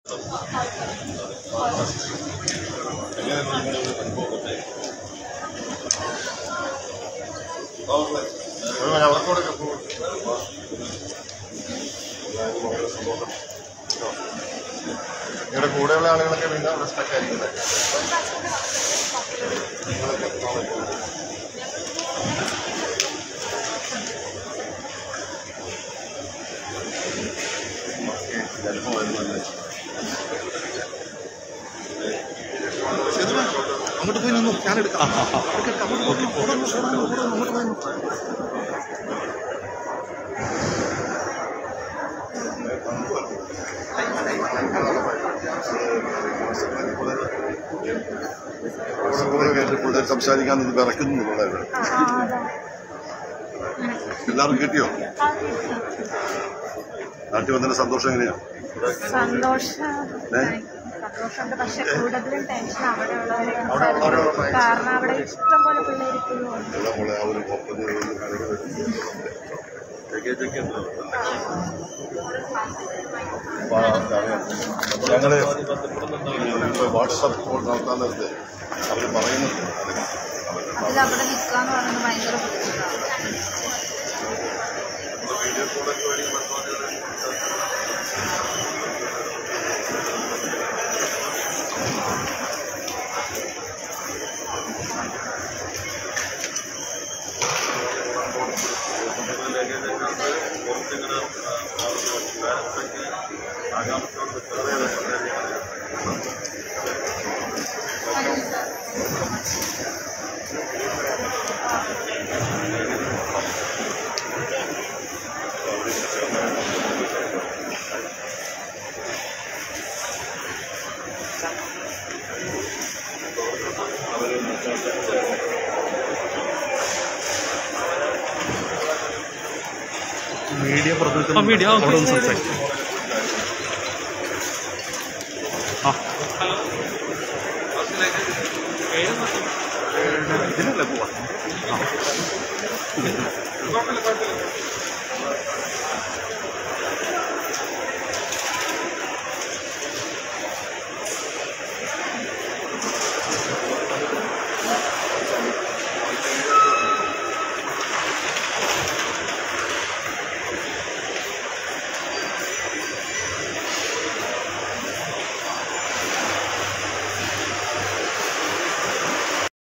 നിങ്ങളുടെ കൂടെയുള്ള ആളുകളൊക്കെ പിന്നെ അവിടെ സ്റ്റക്ക് ആയിരിക്കുന്നത് അങ്ങോട്ട് പോയി നിന്നു ഞാൻ എടുക്കാം എടുക്കാം, അങ്ങോട്ട് നോക്കി ഓടാ, ഓടാ, ഓടാ, അങ്ങോട്ട് പോയി നിന്നു. കൂടുതൽ സംസാരിക്കാൻ ഇത് വിറക്കുന്നു വളരെ എല്ലാവരും കിട്ടിയോ നാട്ടിൽ വന്നതിന്റെ സന്തോഷം എങ്ങനെയാ സന്തോഷം ഏ? സന്തോഷമുണ്ട് പക്ഷെ കൂടുതലും ടെൻഷൻ അവിടെ അവിടെ ഉള്ളവരോട് ഉള്ളവരെ കാരണം അവിടെ ഇഷ്ടം പോലെ പിള്ളേർ ഇപ്പോഴും ഉണ്ട് എല്ലാം കൂടെ ആ ഒരു ഒപ്പത് ഞങ്ങള് ഇപ്പൊ വാട്സാപ്പ് കോൾ നടത്താൻ നേരത്തെ അവര് പറയുന്നുണ്ട് അതിൽ അവിടെ നിൽക്കാന്ന് പറയുന്നത് ഭയങ്കര ബുദ്ധിമുട്ടാണ് മീഡിയ പ്രതിനിധി മീഡിയ അവിടെ ഒന്ന് സംസാരിക്കും ആ ഇതിലല്ലേ പോവാ ആ.